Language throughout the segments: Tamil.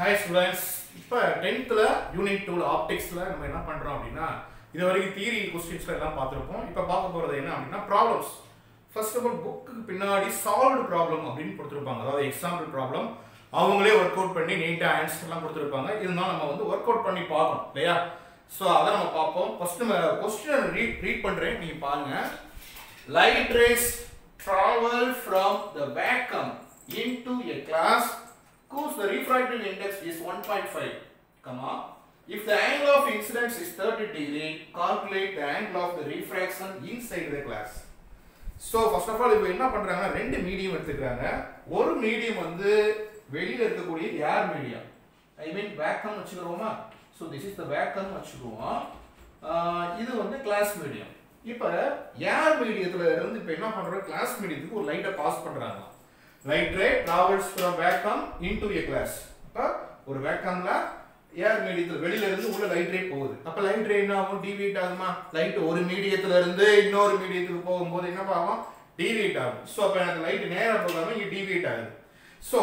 ஹாய் ஸ்டூடெண்ட்ஸ் இப்போ டென்த்தில் யூனிட் டூ ஆப்டிக்ஸில் நம்ம என்ன பண்ணுறோம் அப்படின்னா இது வரைக்கும் தியரி கொஸ்டின்ஸ்ல எல்லாம் பார்த்துருப்போம் இப்போ பார்க்க போகிறது என்ன அப்படின்னா problems first of all book பின்னாடி சால்வ்டு ப்ராப்ளம் அப்படின்னு கொடுத்துருப்பாங்க அதாவது எக்ஸாம்பிள் ப்ராப்ளம் அவங்களே ஒர்க் அவுட் பண்ணி நீட்டாக ஆன்சர்லாம் கொடுத்துருப்பாங்க இருந்தாலும் நம்ம வந்து ஒர்க் அவுட் பண்ணி பார்க்கணும் இல்லையா ஸோ அதை நம்ம பார்ப்போம் ஃபர்ஸ்ட் நம்ம கொஸ்டின் ரீட் ரீட் பண்ணுறேன் நீங்கள் பாருங்க light rays travel from the vacuum into a glass whose the refractive index is 1.5 comma if the angle of incidence is 30 degree calculate the angle of the refraction inside the glass so first of all இப்போ என்ன பண்ணுறாங்கன்னா ரெண்டு மீடியம் எடுத்துக்கிறாங்க ஒரு மீடியம் வந்து வெளியில் இருக்கக்கூடிய air medium I mean vacuum வச்சுக்கிறோமா so this is the vacuum வச்சுக்குவோம் ஆஹ் இது வந்து கிளாஸ் மீடியம் இப்போ ஏர் மீடியத்தில் இருந்து இப்போ என்ன பண்ணுறோம் கிளாஸ் மீடியத்துக்கு ஒரு லைட்டை பாஸ் பண்ணுறாங்க light ray travels from vacuum into a glass அப்போ ஒரு வேக்கம்ல ஏர் மீடியத்தில் வெளியில இருந்து உள்ள லைட் ரே போகுது அப்போ லைட் ரே என்ன ஆகும் டிவியேட் ஆகுமா லைட் ஒரு மீடியத்துல இருந்து இன்னொரு மீடியத்துக்கு போகும்போது என்ன ஆகும் டிவியேட் ஆகும் ஸோ அப்போ எனக்கு லைட் நேரா போகாம இங்கே டிவியேட் ஆகுது ஸோ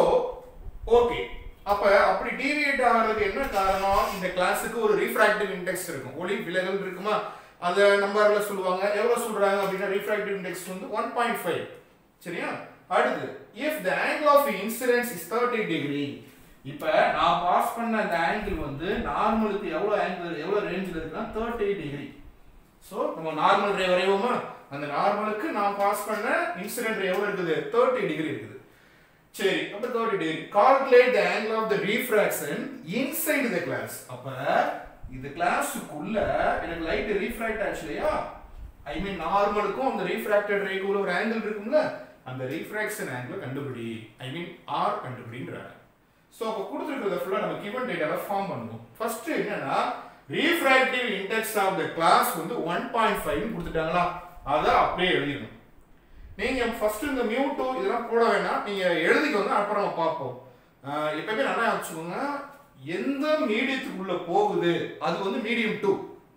ஓகே அப்ப அப்படி டிவியேட் ஆகிறதுக்கு என்ன காரணம் இந்த கிளாஸுக்கு ஒரு ரீஃப்ராக்டிவ் இண்டெக்ஸ் இருக்கும் ஒளி விலகல் இருக்குமா அந்த நம்பர்ல சொல்லுவாங்க எவ்வளவு சொல்றாங்க அப்படின்னா ரீஃப்ராக்டிவ் இண்டெக்ஸ் வந்து ஒன் பாயிண்ட் ஃபைவ் சரியா அடுத்து if the angle of incidence is thirty degree இப்ப நான் பாஸ் பண்ண அந்த ஆங்கிள் வந்து நார்மலுக்கு எவ்வளவு ஆங்கிள் எவ்வளவு ரேஞ்சில் இருக்குன்னா தேர்ட்டி டிகிரி ஸோ நம்ம நார்மல் ரே வரைவோமா அந்த நார்மலுக்கு நான் பாஸ் பண்ண இன்சிடென்ட் எவ்வளவு இருக்குது தேர்ட்டி டிகிரி இருக்குது சரி அப்ப thirty degree calculate the angle of the refraction inside the glass அப்ப இந்த கிளாஸுக்குள்ள எனக்கு லைட் ரீஃப்ராக்ட் ஆச்சு இல்லையா ஐ மீன் நார்மலுக்கும் அந்த ரீஃப்ராக்டட் ரேக்கு உள்ள ஒரு ஆங்கிள் இருக்கும்ல அந்த ரீஃப்ராக்ஷன் ஆங்கிள் கண்டுபிடி ஐ மீன் ஆர் கண்டுபிடின்றாங்க ஸோ அப்போ கொடுத்துருக்கிறத ஃபுல்லாக நம்ம கிவன் டேட்டாவை ஃபார்ம் பண்ணுவோம் ஃபர்ஸ்ட் என்னன்னா refractive index of the glass வந்து ஒன் பாயிண்ட் ஃபைவ் கொடுத்துட்டாங்களா அதை அப்படியே எழுதிடணும் நீங்க ஃபர்ஸ்ட் இந்த மியூ டூ இதெல்லாம் போட வேணாம் நீங்க எழுதிக்கோங்க அப்புறம் நம்ம பார்ப்போம் ஆஹ் எப்பவுமே நல்லா வச்சுக்கோங்க எந்த மீடியத்துக்குள்ள போகுது அது வந்து மீடியம் டூ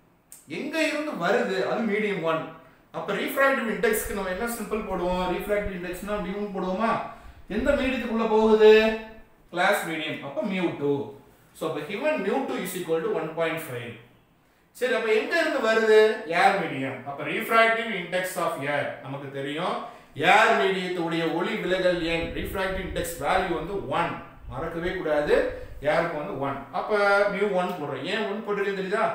எங்க இருந்து வருது அது மீடியம் ஒன் அப்ப ரீஃப்ராக்டிவ் இண்டெக்ஸ்க்கு நம்ம என்ன சிம்பிள் போடுவோம் ரீஃப்ராக்டிவ் இண்டெக்ஸ்னா மியூ போடுவோமா எந்த மீடியத்துக்குள்ள போகுது கிளாஸ் மீடியம் அப்ப மியூ டூ ஸோ அப்போ given mu two is equal to one point five சரி அப்ப எங்க இருந்து வருது ஏர் மீடியம் அப்ப ரீஃப்ராக்டிவ் இண்டெக்ஸ் ஆஃப் ஏர் நமக்கு தெரியும் ஏர் மீடியத்துடைய ஒளி விலகல் எண் ரீஃப்ராக்டிவ் இண்டெக்ஸ் வேல்யூ வந்து ஒன் மறக்கவே கூடாது ஏருக்கு வந்து ஒன் அப்ப மியூ ஒன் போடுறோம் ஏன் ஒன் போட்டுருக்கு தெரியுதா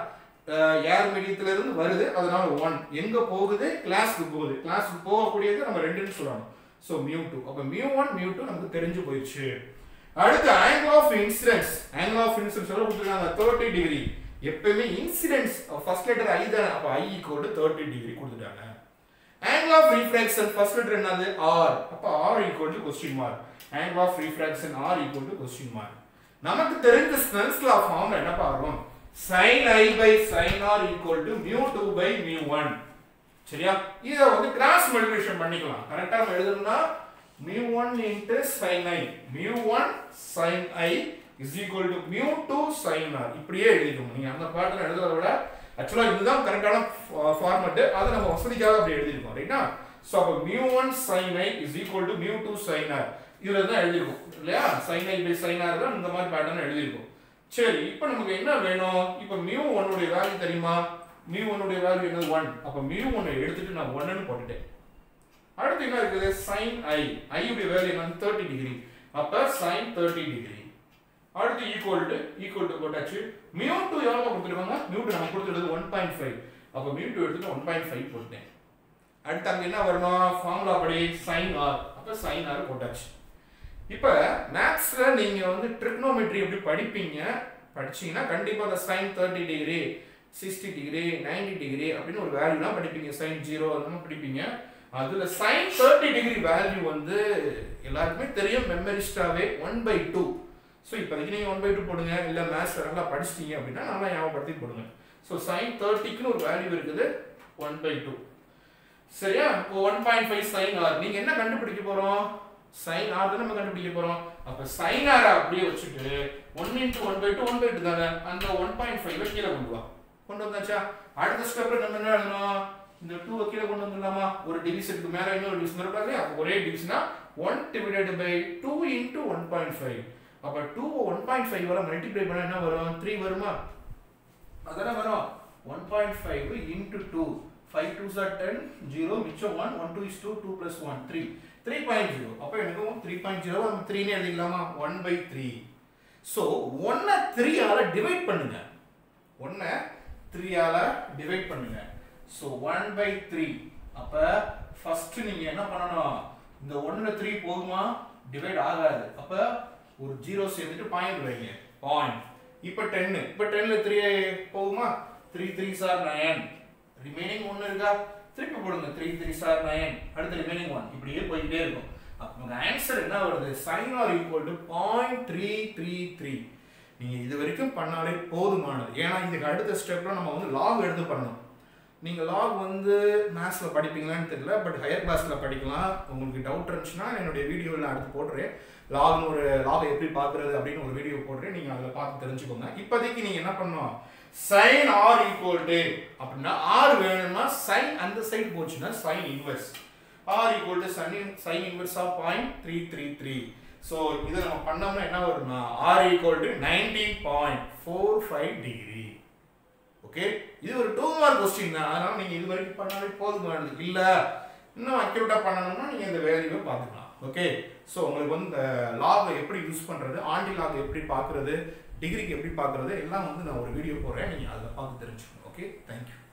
ஏர் மீடியத்துல இருந்து வருது அதனால ஒன் எங்க போகுது கிளாஸ்க்கு போகுது கிளாஸ்க்கு போகக்கூடியது நம்ம ரெண்டுன்னு சொல்லணும் ஸோ மியூ டூ அப்ப மியூ ஒன் மியூ டூ நமக்கு தெரிஞ்சு போயிடுச்சு அடுத்து angle of incidence angle of incidence எவ்வளவு கொடுத்துருக்காங்க தேர்ட்டி டிகிரி எப்பயுமே இன்சிடென்ஸ் ஃபர்ஸ்ட் லெட்டர் ஐ தானே அப்போ I equal to thirty degree கொடுத்துட்டாங்க angle of refraction first letter என்னது ஆர் அப்போ R equal to question mark angle of refraction R equal to question mark நமக்கு தெரிஞ்ச ஸ்னெல்ஸ் லா ஃபார்ம்ல என்ன பாக்குறோம் sin i by sin r equal to mu 2 by mu 1 சரியா இத வந்து கிராஸ் மல்டிப்ளிகேஷன் பண்ணிக்கலாம் கரெக்ட்டா நம்ம எழுதணும்னா mu 1 into sin i mu 1 sin i is equal to mu 2 sin r இப்படியே எழுதிக்கணும் நீங்க அந்த பாட்டில் எழுதுறத விட ஆக்சுவலா இதுதான் கரெக்டான ஃபார்மட் அதை நம்ம வசதிக்காக அப்படி எழுதிருக்கோம் ரைட்டா ஸோ அப்போ mu 1 sin i is equal to mu 2 sin r இதுல தான் எழுதிருக்கோம் இல்லையா sin i by sin r தான் இந்த மாதிரி பேட்டர்ன் எழுதிருக்கோம் சரி இப்போ நமக்கு என்ன வேணும் இப்போ மியூ ஒன்னுடைய வேல்யூ தெரியுமா மியூ ஒன்னுடைய வேல்யூ என்னது ஒன் அப்போ மியூ ஒன்னை எடுத்துட்டு நான் ஒன்னு போட்டுட்டேன் அடுத்து என்ன இருக்குது சைன் ஐ ஐ உடைய வேல்யூ என்னன்னு தேர்ட்டி டிகிரி அப்ப சைன் தேர்ட்டி டிகிரி அடுத்து ஈக்குவல் டு ஈக்குவல் டு போட்டாச்சு மியூ டூ எவ்வளோ கொடுத்துருக்காங்க மியூ டூ நம்ம கொடுத்துருது ஒன் பாயிண்ட் ஃபைவ் அப்போ மியூ டூ எடுத்துட்டு ஒன் பாயிண்ட் ஃபைவ் போட்டேன் அடுத்து அங்கே என்ன வரணும் ஃபார்முலா படி சைன் ஆர் அப்போ சைன் ஆர் போட்டாச்சு இப்போ மேத்ஸ்ல நீங்க வந்து ட்ரிக்னோமெட்ரி எப்படி படிப்பீங்க படிச்சீங்கன்னா கண்டிப்பா அந்த sine thirty degree sixty degree ninety degree அப்படின்னு ஒரு வேல்யூலாம் படிப்பீங்க சைன் ஜீரோ அதெல்லாம் படிப்பீங்க அதுல சைன் தேர்ட்டி டிகிரி வேல்யூ வந்து எல்லாருக்குமே தெரியும் மெமரிஸ்டாவே ஒன் பை டூ ஸோ இப்போதைக்கு நீங்கள் ஒன் பை டூ போடுங்க இல்லை மேத்ஸ் நல்லா படிச்சிட்டீங்க அப்படின்னா நல்லா ஞாபகப்படுத்தி போடுங்க ஸோ சைன் தேர்ட்டிக்குன்னு ஒரு வேல்யூ இருக்குது ஒன் பை டூ சரியா இப்போ one point five sine R நீங்கள் என்ன கண்டுபிடிக்க போகிறோம் சைன் ஆர் தான் நம்ம கண்டுபிடிக்க போறோம் அப்ப சைன் ஆர் அப்படியே வச்சுட்டு one into one by two one by two தானே அந்த ஒன் பாயிண்ட் ஃபைவ் கீழே கொண்டு வா கொண்டு வந்தாச்சா அடுத்த ஸ்டெப்ல நம்ம என்ன எழுதணும் இந்த டூ கீழே கொண்டு வந்துடலாமா ஒரு டிவிஷனுக்கு மேல இன்னொரு டிவிஷன் இருக்காது அப்போ ஒரே டிவிஷனா one divided by two into one point five அப்போ டூ ஒன் பாயிண்ட் ஃபைவ் வர மல்டிப்ளை பண்ணால் என்ன வரும் த்ரீ வருமா அதானே வரும் one point five into two five two சார் டென் ஜீரோ மிச்சம் one one two is two two plus one three three point zero அப்போ எனக்கு த்ரீ பாயிண்ட் ஜீரோ நம்ம த்ரீனே எழுதிக்கலாமா ஒன் பை த்ரீ ஸோ ஒன்னை த்ரீயால் டிவைட் பண்ணுங்க ஒன்னை த்ரீயால் டிவைட் பண்ணுங்க ஸோ ஒன் பை த்ரீ அப்போ ஃபர்ஸ்ட் நீங்கள் என்ன பண்ணணும் இந்த ஒன்றில் த்ரீ போகுமா டிவைட் ஆகாது அப்போ ஒரு ஜீரோ சேர்ந்துட்டு பாயிண்ட் வைங்க பாயிண்ட் இப்போ டென்னு இப்போ டென்னில் த்ரீ போகுமா த்ரீ த்ரீ சார் நயன் ரிமைனிங் ஒன்று இருக்கா திருப்பி போடுங்க த்ரீ த்ரீ சார் நயன் அடுத்து ரிமைனிங் ஒன் இப்படியே போய்கிட்டே இருக்கும் அப்போ உங்கள் ஆன்சர் என்ன வருது sine R equal to point three three three நீங்கள் இது வரைக்கும் பண்ணாலே போதுமானது ஏன்னா இதுக்கு அடுத்த ஸ்டெப்பில் நம்ம வந்து லாக் எடுத்து பண்ணணும் நீங்கள் லாக் வந்து மேத்ஸில் படிப்பீங்களான்னு தெரியல பட் ஹையர் கிளாஸில் படிக்கலாம் உங்களுக்கு டவுட் இருந்துச்சுன்னா என்னுடைய வீடியோவில் நான் அடுத்து போடுறேன் லாக்னு ஒரு லாக் எப்படி பார்க்குறது அப்படின்னு ஒரு வீடியோ போடுறேன் நீங்கள் அதில் பார்த்து தெரிஞ்சுக்கோங்க இப்போதைக்கு நீங்கள் என்ன பண்ணணும் சைன் ஆர் ஈக்குவல் டு அப்படின்னா ஆர் வேணும்னா சைன் அந்த சைடு போச்சுன்னா sine inverse R equal to sine sine inverse of point three three three so இதை நம்ம பண்ணோம்னா என்ன வரும்னா R equal to nineteen point four five degree okay இது ஒரு டூ மார்க் கொஸ்டின் தான் அதனால நீங்கள் இது வரைக்கும் பண்ணாலே போதுமானது இல்லை இன்னும் அக்யூரேட்டாக பண்ணணும்னா நீங்கள் இந்த வேல்யூவை பார்த்துக்கலாம் ஓகே ஸோ உங்களுக்கு வந்து இந்த லாகை எப்படி யூஸ் பண்ணுறது ஆண்டி லாக் எப்படி பார்க்குறது டிகிரிக்கு எப்படி பார்க்குறது எல்லாம் வந்து நான் ஒரு வீடியோ போடுறேன் நீங்கள் அதில் பார்த்து தெரிஞ்சுக்கணும் ஓகே தேங்க்யூ